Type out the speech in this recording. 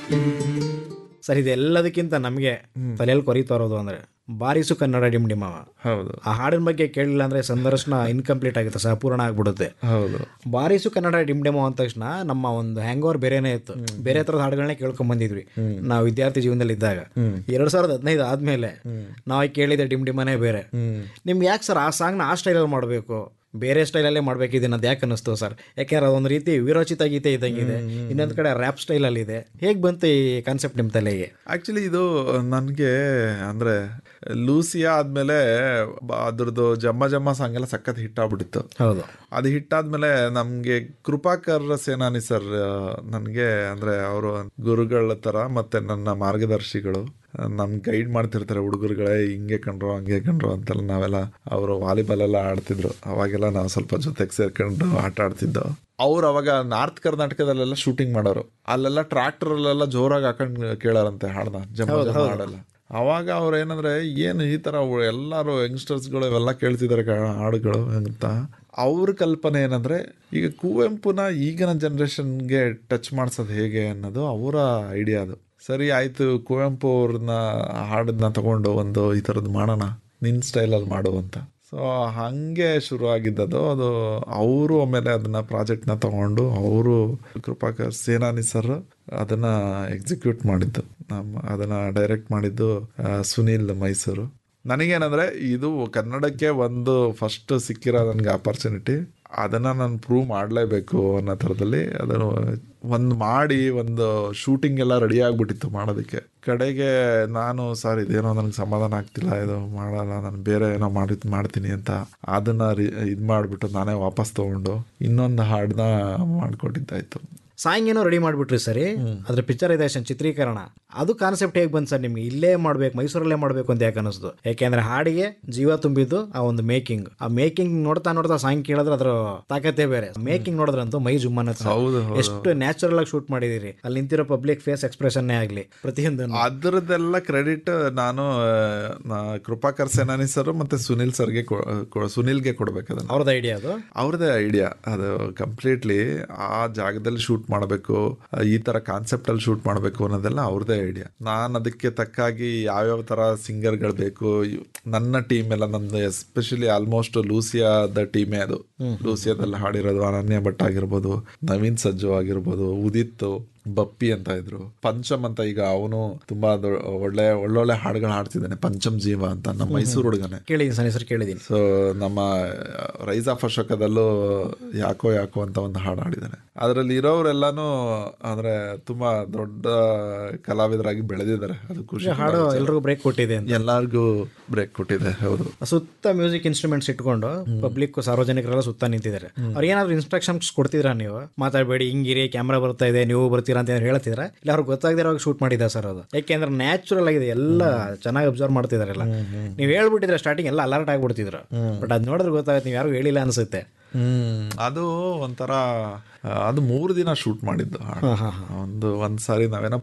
Sir ಇದೆಲ್ಲದಕ್ಕಿಂತ ನಮಗೆ ತಲೆಯಲ್ಲಿ ಕೊರಿತಾ ಇರೋದು ಅಂದ್ರೆ ಬಾರಿಸು ಕನ್ನಡ ಡಿಮ್ ಡಿಮವ ಹೌದು ಆ ಹಾಡಿನ ಬಗ್ಗೆ ಕೇಳಿಲ್ಲ ಅಂದ್ರೆ ಸಂದರ್ಶನ ಇನ್ಕಂಪ್ಲೀಟ್ ಆಗುತ್ತೆ ಸರ್ ಅಪೂರ್ಣ ಆಗ್ಬಿಡುತ್ತೆ ಹೌದು ಬಾರಿಸು ಕನ್ನಡ ಡಿಮ್ ಡೆಮೋ ಅಂದ ತಕ್ಷಣ ನಮ್ಮ ಒಂದು ಹ್ಯಾಂಗ್ ಓವರ್ ಬೇರೆನೇ ಇತ್ತು ಬೇರೆ ಥರದ ಹಾಡುಗಳನ್ನೇ ಕೇಳ್ಕೊಂಡ್ ಬಂದಿದ್ವಿ ನಾವು ವಿದ್ಯಾರ್ಥಿ ಜೀವನದಲ್ಲಿ ಇದ್ದಾಗ ಎರಡ್ ಸಾವಿರದ ಹದಿನೈದು ಆದ್ಮೇಲೆ ನಾವು ಕೇಳಿದ ಡಿಮ್ ಡಿಮನೇ ಬೇರೆ ನಿಮ್ಗೆ ಯಾಕೆ ಸರ್ ಆ ಸಾಂಗ್ನ ಆ ಸ್ಟೈಲಲ್ಲಿ ಮಾಡಬೇಕು ಬೇರೆ ಸ್ಟೈಲಲ್ಲೇ ಮಾಡ್ಬೇಕಿದೆ ಅದು ಯಾಕೆ ಅನ್ನಿಸ್ತು ಸರ್ ಯಾಕೆಂದ್ರೆ ಅದೊಂದು ರೀತಿ ವಿರೋಚಿತ ಗೀತೆ ಇದ್ದಂಗಿದೆ ಇನ್ನೊಂದು ಕಡೆ ರ್ಯಾಪ್ ಸ್ಟೈಲಲ್ಲಿ ಇದೆ ಹೇಗೆ ಬಂತು ಈ ಕಾನ್ಸೆಪ್ಟ್ ನಿಮ್ಮ ತಲೆಗೆ ಆಕ್ಚುಲಿ ಇದು ನನಗೆ ಅಂದ್ರೆ ಲೂಸಿಯಾ ಆದ್ಮೇಲೆ ಬ- ಅದ್ರದ್ದು ಜಮ್ಮ ಜಮ್ಮ ಸಾಂಗ್ ಎಲ್ಲ ಸಖತ್ ಹಿಟ್ ಆಗ್ಬಿಟ್ಟಿತ್ತು ಹೌದು ಅದು ಹಿಟ್ ಆದ್ಮೇಲೆ ನಮ್ಗೆ ಕೃಪಾಕರ್ ಸೇನಾನಿ ಸರ್ ನನಗೆ ಅಂದ್ರೆ ಅವರು ಗುರುಗಳ ತರ ಮತ್ತೆ ನನ್ನ ಮಾರ್ಗದರ್ಶಿಗಳು ನಮ್ ಗೈಡ್ ಮಾಡ್ತಿರ್ತಾರೆ ಹುಡುಗರುಗಳೇ ಹಿಂಗೆ ಕಂಡ್ರು ಹಂಗೆ ಕಂಡ್ರು ಅಂತೆಲ್ಲ ನಾವೆಲ್ಲ ಅವರು ವಾಲಿಬಾಲ್ ಎಲ್ಲ ಆಡ್ತಿದ್ರು ಅವಾಗೆಲ್ಲ ನಾವು ಸ್ವಲ್ಪ ಜೊತೆಗೆ ಸೇರ್ಕೊಂಡು ಆಟ ಆಡ್ತಿದ್ದೋ ಅವ್ರು ಅವಾಗ ನಾರ್ತ್ ಕರ್ನಾಟಕದಲ್ಲೆಲ್ಲ ಶೂಟಿಂಗ್ ಮಾಡೋರು ಅಲ್ಲೆಲ್ಲ ಟ್ರಾಕ್ಟರ್ ಅಲ್ಲೆಲ್ಲ ಜೋರಾಗಿ ಹಾಕೊಂಡು ಕೇಳಾರಂತೆ ಹಾಡ್ನ ಜಮ್ಮ ಜಮ್ಮ ಹಾಡಲ್ಲ ಅವಾಗ ಅವ್ರು ಏನಂದ್ರೆ ಏನು ಈ ತರ ಅವು ಎಲ್ಲಾರು ಯಂಗ್ಸ್ಟರ್ಸ್ಗಳು ಇವೆಲ್ಲ ಕೇಳ್ತಿದ್ದಾರೆ ಕ- ಹಾಡುಗಳು ಅಂತ ಅವ್ರ ಕಲ್ಪನೆ ಏನಂದ್ರೆ ಈಗ ಕುವೆಂಪುನ ಈಗಿನ ಜನ್ರೇಷನ್ಗೆ ಟಚ್ ಮಾಡ್ಸೋದು ಹೇಗೆ ಅನ್ನೋದು ಅವರ ಐಡಿಯಾ ಅದು ಸರಿ ಆಯ್ತು ಕುವೆಂಪು ಅವ್ರನ್ನ ಹಾಡನ್ನ ತಗೊಂಡು ಒಂದು ಈ ಥರದ್ದು ಮಾಡೋಣ ನಿನ್ನ ಸ್ಟೈಲಲ್ಲಿ ಮಾಡು ಅಂತ ಸೊ ಹಾಗೆ ಶುರು ಆಗಿದ್ದದು ಅದು ಅವರು ಆಮೇಲೆ ಅದನ್ನ ಪ್ರಾಜೆಕ್ಟ್ನ ತಗೊಂಡು ಅವರು ಕೃಪಾಕರ್ ಸೇನಾನಿ ಸರ್ ಅದನ್ನ ಎಕ್ಸಿಕ್ಯೂಟ್ ಮಾಡಿದ್ದು ನಮ್ಮ ಅದನ್ನ ಡೈರೆಕ್ಟ್ ಮಾಡಿದ್ದು ಆ, ಸುನೀಲ್ ಮೈಸೂರು ನನಗೇನಂದ್ರೆ ಇದು ಕನ್ನಡಕ್ಕೆ ಒಂದು ಫಸ್ಟ್ ಸಿಕ್ಕಿರೋ ನನಗೆ ಆಪರ್ಚುನಿಟಿ ಅದನ್ನ ನಾನು ಪ್ರೂವ್ ಮಾಡಲೇಬೇಕು ಅನ್ನೋ ಥರದಲ್ಲಿ ಅದನ್ನು ಒಂದು ಮಾಡಿ ಒಂದು ಶೂಟಿಂಗ್ ಎಲ್ಲ ರೆಡಿ ಆಗ್ಬಿಟ್ಟಿತ್ತು ಮಾಡೋದಕ್ಕೆ ಕಡೆಗೆ ನಾನು ಸರ್ ಇದೇನೋ ನನಗೆ ಸಮಾಧಾನ ಆಗ್ತಿಲ್ಲ ಇದು ಮಾಡಲ್ಲ ನಾನು ಬೇರೆ ಏನೋ ಮಾಡಿ ಮಾಡ್ತೀನಿ ಅಂತ ಅದನ್ನ ಇದು ಮಾಡಿಬಿಟ್ಟು ನಾನೇ ವಾಪಸ್ ತಗೊಂಡು ಇನ್ನೊಂದು ಹಾಡನ್ನ ಮಾಡಿಕೊಟ್ಟಿದ್ದಾಯ್ತು ಸಾಂಗ್ ಏನೋ ರೆಡಿ ಮಾಡಿಬಿಟ್ರಿ ಸರಿ ಅದ್ರ ಪಿಕ್ಚರೈಸೇಷನ್ ಚಿತ್ರೀಕರಣ ಅದು ಕಾನ್ಸೆಪ್ಟ್ ಹೇಗೆ ಬಂತು ಸರ್ ನಿಮ್ಗೆ ಇಲ್ಲೇ ಮಾಡ್ಬೇಕು ಮೈಸೂರಲ್ಲೇ ಮಾಡ್ಬೇಕು ಅಂತ ಯಾಕೆ ಅನಿಸ್ತು ಯಾಕೆಂದ್ರೆ ಹಾಡಿಗೆ ಜೀವ ತುಂಬಿದ್ದು ಆ ಒಂದು ಮೇಕಿಂಗ್ ಆ ಮೇಕಿಂಗ್ ನೋಡ್ತಾ ನೋಡ್ತಾ ಸಾಂಗ್ ಕೇಳಿದ್ರೆ ಅದ್ರ ತಾಕತ್ತೇ ಬೇರೆ ಮೇಕಿಂಗ್ ನೋಡಿದ್ರಂತೂ ಮೈ ಜುಮ್ಮನ ಹೌದು, ಎಷ್ಟು ನ್ಯಾಚುರಲ್ ಆಗಿ ಶೂಟ್ ಮಾಡಿದಿರಿ ಅಲ್ಲಿ ನಿಂತಿರೋ ಪಬ್ಲಿಕ್ ಫೇಸ್ ಎಕ್ಸ್ಪ್ರೆಷನ್ನೇ ಆಗಲಿ ಪ್ರತಿಯೊಂದು ಅದ್ರದ್ದೆಲ್ಲ ಕ್ರೆಡಿಟ್ ನಾನು ಆ, ನಾ- ಕೃಪಾಕರ್ ಸೇನಾನಿ ಸರ್ ಮತ್ತೆ ಸುನಿಲ್ ಸರ್ಗೆ ಕೊ- ಕೊ- ಸುನಿಲ್ಗೆ ಕೊಡ್ಬೇಕು ಅದನ್ನ ಅವ್ರದ್ದು ಐಡಿಯಾ ಅದು ಅವ್ರದ್ದೇ ಐಡಿಯಾ ಅದು ಕಂಪ್ಲೀಟ್ಲಿ ಆ ಜಾಗದಲ್ಲಿ ಶೂಟ್ ಮಾಡಬೇಕು ಈ ತರ ಕಾನ್ಸೆಪ್ಟ್ ಅಲ್ಲಿ ಶೂಟ್ ಮಾಡಬೇಕು ಅನ್ನೋದೆಲ್ಲ ಅವ್ರದ್ದೇ ಐಡಿಯಾ ನಾನು ಅದಕ್ಕೆ ತಕ್ಕಾಗಿ ಯಾವ್ಯಾವ ತರ ಸಿಂಗರ್ಗಳು ಬೇಕು ಇವ್- ನನ್ನ ಟೀಮ್ ಎಲ್ಲ ನಂದು ಎಸ್ಪೆಷಲಿ ಆಲ್ಮೋಸ್ಟ್ ಲೂಸಿಯಾದ ಟೀಮೇ ಅದು ಲೂಸಿಯಾದಲ್ಲಿ ಹಾಡಿರೋದು ಅನನ್ಯ ಭಟ್ ಆಗಿರ್ಬೋದು ನವೀನ್ ಸಜ್ಜು ಆಗಿರ್ಬೋದು ಉದಿತ್ ಬಪ್ಪಿ ಅಂತ ಇದ್ರು ಪಂಚಮ್ ಅಂತ ಈಗ ಅವನು ತುಂಬಾ ದೊ- ಒಳ್ಳೆ ಒಳ್ಳೊಳ್ಳೆ ಹಾಡುಗಳು ಹಾಡ್ತಿದ್ದಾನೆ ಪಂಚಮ್ ಜೀವ ಅಂತ ನಮ್ಮ ಮೈಸೂರು ಹುಡುಗನೇ ಕೇಳಿದ್ದೀನಿ ಸರ್ ಹೆಸರು ಕೇಳಿದ್ದೀನಿ ಸೊ ನಮ್ಮ ರೈಸ್ ಆಫ್ ಅಶೋಕದಲ್ಲೂ ಯಾಕೋ ಯಾಕೋ ಅಂತ ಒಂದು ಹಾಡು ಹಾಡಿದ್ದಾನೆ ಅದರಲ್ಲಿ ಇರೋರೆಲ್ಲಾನು ಅಂದ್ರೆ ತುಂಬಾ ದೊಡ್ಡ ಕಲಾವಿದರಾಗಿ ಬೆಳೆದಿದ್ದಾರೆ ಅದು ಖುಷಿ ಹಾಡು ಎಲ್ರಿಗೂ ಬ್ರೇಕ್ ಕೊಟ್ಟಿದೆ ಅಂತ ಎಲ್ಲಾರ್ಗೂ ಬ್ರೇಕ್ ಕೊಟ್ಟಿದೆ ಹೌದು ಸುತ್ತ ಮ್ಯೂಸಿಕ್ ಇನ್ಸ್ಟ್ರೂಮೆಂಟ್ಸ್ ಇಟ್ಕೊಂಡು ಪಬ್ಲಿಕ್ ಸಾರ್ವಜನಿಕರೆಲ್ಲ ಸುತ್ತ ನಿಂತಿದ್ದಾರೆ ಅವ್ರು ಏನಾದ್ರು ಇನ್ಸ್ಟ್ರಕ್ಷನ್ಸ್ ಕೊಡ್ತಿದ್ರಾ ನೀವು ಮಾತಾಡಬೇಡಿ ಹಿಂಗಿರಿ ಕ್ಯಾಮ್ರಾ ಬರ್ತಾ ಇದೆ ನೀವು ಬರ್ತೀರಾ ಅಂತ ಏನಾದ್ರು ಹೇಳ್ತಿದ್ರ ಇಲ್ಲ ಅವ್ರಿಗೆ ಗೊತ್ತಾಗದಿರೋ ಶೂಟ್ ಮಾಡಿದ್ದೆ ಸರ್ ಅದು ಯಾಕೆಂದ್ರೆ ನ್ಯಾಚುರಲ್ ಆಗಿದೆ ಎಲ್ಲ ಚೆನ್ನಾಗಿ ಅಬ್ಸರ್ವ್ ಮಾಡ್ತಿದಾರೆಲ್ಲ ನೀವು ಹೇಳ್ಬಿಟ್ಟಿದ್ರೆ ಸ್ಟಾರ್ಟಿಂಗ್ ಎಲ್ಲ ಅಲರ್ಟ್ ಆಗ್ಬಿಡ್ತಿದ್ರು ಬಟ್ ಅದ್ ನೋಡಿದ್ರೆ ಗೊತ್ತಾಗುತ್ತೆ ನೀವು ಯಾರು ಹೇಳಿಲ್ಲ ಅನ್ಸುತ್ತೆ ಹ್ಮ್ ಅದು ಒಂಥರ ಆ, ಅದು ಮೂರು ದಿನ ಶೂಟ್ ಮಾಡಿದ್ದು ಹಾಡು. ಒಂದು ಒಂದ್ ಸಾರಿ ನಾವೇನೋ